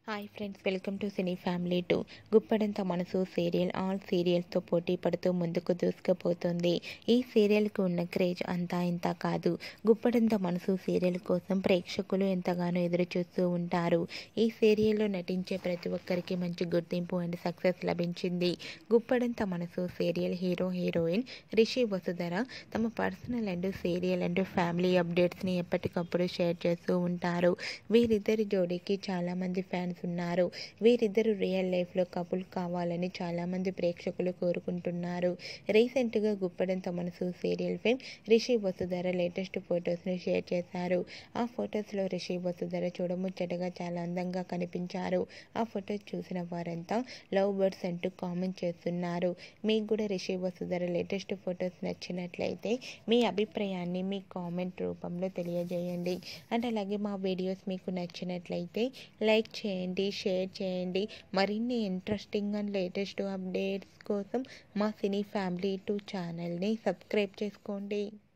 hi friends welcome to cine family two Guppedantha Manasu serial all సీరియల్స్తో పోటీ పడుతూ ముందుకు దూసుకుపోతుంది ఈ సీరియల్కి ఉన్న క్రేజ్ అంతా ఇంత కాదు గుప్పడంత మనసు సీరియల్ కోసం ప్రేక్షకులు ఎంతగానో ఎదురు చూస్తూ ఉంటారు ఈ సీరియల్లో నటించే ప్రతి ఒక్కరికి మంచి గుర్తింపు అండ్ సక్సెస్ లభించింది Guppedantha Manasu serial hero heroine Rishi Vasudhara తమ personal and serial and family అప్డేట్స్ని ఎప్పటికప్పుడు షేర్ చేస్తూ ఉంటారు వీరిద్దరి జోడీకి చాలామంది ఫ్యాన్స్ ఉన్నారు వీరిద్దరు రియల్ లైఫ్లో కపుల్ కావాలని చాలామంది ప్రేక్షకులు కోరుకుంటున్నారు రీసెంట్గా Guppedantha Manasu serial fame Rishi Vasudhara latest ఫొటోస్ని షేర్ చేశారు ఆ ఫొటోస్లో రిషి వసుధర చూడముచ్చటగా చాలా అందంగా కనిపించారు ఆ ఫొటోస్ చూసిన వారంతా లవ్ బర్డ్స్ అంటూ కామెంట్ చేస్తున్నారు మీకు కూడా రిషి వసుధర లేటెస్ట్ ఫొటోస్ నచ్చినట్లయితే మీ అభిప్రాయాన్ని మీ కామెంట్ రూపంలో తెలియజేయండి అండ్ అలాగే మా వీడియోస్ మీకు నచ్చినట్లయితే లైక్ చేయండి షేర్ చేయండి మరిన్ని ఇంట్రెస్టింగ్ అండ్ లేటెస్ట్ అప్డేట్స్ కోసం మా సినీ ఫ్యామిలీ టూ ఛానల్ని సబ్స్క్రైబ్ చేసుకోండి